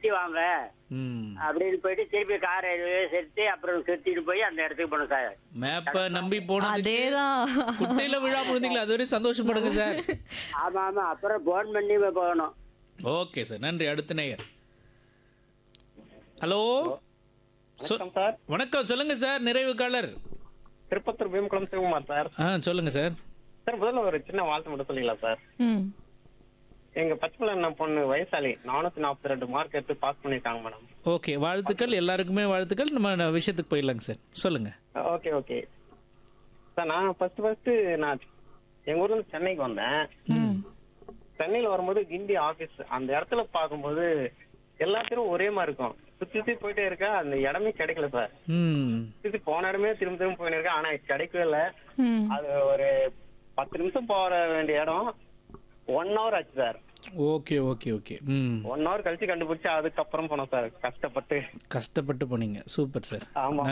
சுத்தி வாங்க ம் அப்படின்னு போயிட்டு திருப்பி காரை செலுத்தி அப்புறம் சுத்திட்டு போய் அந்த இடத்துக்கு போனோம் சார் மேப்பை நம்பி போனதுக்கு அதேதான் குட்டையில விழா முடிந்தீங்களா அது வரையும் சந்தோஷப்படுங்க சார் ஆமா ஆமா அப்புறம் போன் பண்ணி போகணும் ஓகே சார் நன்றி அடுத்த நேயர் ஹலோ சொ- வணக்கம் சார் வணக்கம் சொல்லுங்க சார் நிறைவு காலர் திருப்பத்தூர் பீமகுளம் சிவகுமார் சார் ஆ சொல்லுங்க சார் சார் முதல்ல ஒரு சின்ன வாழ்த்து மட்டும் சொல்லிக்கலாம் சார் ம் எங்க பச்சைமலை பொண்ணு வயசாளி நானூத்தி நாற்பத்தி ரெண்டு மார்க் எடுத்து பாஸ் பண்ணிருக்காங்க மேடம் ஓகே வாழ்த்துக்கள் எல்லாருக்குமே வாழ்த்துக்கள் நம்ம விஷயத்துக்கு போயிடலாங்க சார் சொல்லுங்க ஓகே ஓகே சார் நான் ஃபர்ஸ்ட் ஃபர்ஸ்ட் நான் எங்க ஊர்ல இருந்து சென்னைக்கு வந்தேன் ம் சென்னையில வரும்போது கிண்டி ஆபீஸ் அந்த இடத்துல பார்க்கும்போது எல்லாத்திலும் ஒரே மாதிரி இருக்கும் சுத்தி சுத்தி போயிட்டே இருக்கா அந்த இடமே கிடைக்கல சார் ம் சுத்தி போன இடமே திரும்ப திரும்ப போயிட்டு இருக்கேன் ஆனா கிடைக்கவே இல்லை ம் அது ஒரு பத்து நிமிஷம் போற வேண்டிய இடம் ஒன் ஹவர் ஆச்சு சார் ஓகே ஓகே ஓகே ம் ஒன் ஹவர் கழிச்சு கண்டுபிடிச்சு அதுக்கப்புறம் போனோம் சார் கஷ்டப்பட்டு கஷ்டப்பட்டு போனீங்க சூப்பர் சார் ஆமா